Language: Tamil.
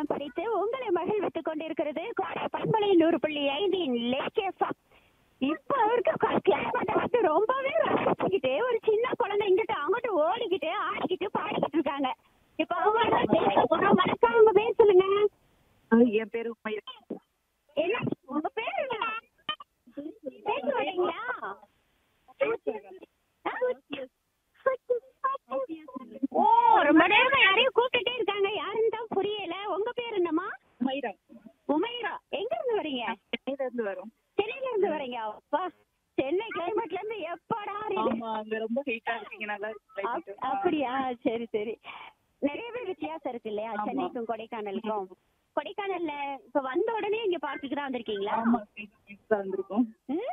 கோலம் படித்து உங்களை மகிழ்வித்துக் கொண்டிருக்கிறது கோடை பண்பலை நூறு புள்ளி ஐந்தின் லேக்கேஃபா இப்ப இருக்க கிளைமேட்டை வந்து ரொம்பவே ரசிச்சுக்கிட்டு ஒரு சின்ன குழந்தை இங்கிட்டு அங்கிட்டு ஓடிக்கிட்டு ஆடிக்கிட்டு பாடிக்கிட்டு இருக்காங்க இப்ப அவங்க வணக்கம் உங்க பேர் சொல்லுங்க என் பேரு உமையா என்ன உங்க பேர் என்ன பேச வரீங்களா ஓ ரொம்ப நேரமா யாரையும் கூப்பிட்டுட்டே இருக்காங்க யாருன்னு தான் புரியல உங்க பேர் என்னம்மா உமைரா உமைரா எங்க இருந்து வரீங்க சென்னையில இருந்து வரோம் சென்னையில இருந்து வரீங்க அப்பா சென்னை கிளைமேட்ல இருந்து எப்படா இது? ஆமா அங்க ரொம்ப ஹீட்டா இருக்கீங்க நல்லா இருக்கு அப்- climate. அப்படியா சரி சரி நிறையவே வித்தியாசம் இருக்கு இல்லையா ஆமா. சென்னைக்கும் கொடைக்கானலுக்கும் கொடைக்கானல்ல இப்ப வந்த உடனே இங்க பார்க்குக்கு தான் வந்திருக்கீங்களா ஆமா ஹீட்டா வந்திருக்கோம் ம்?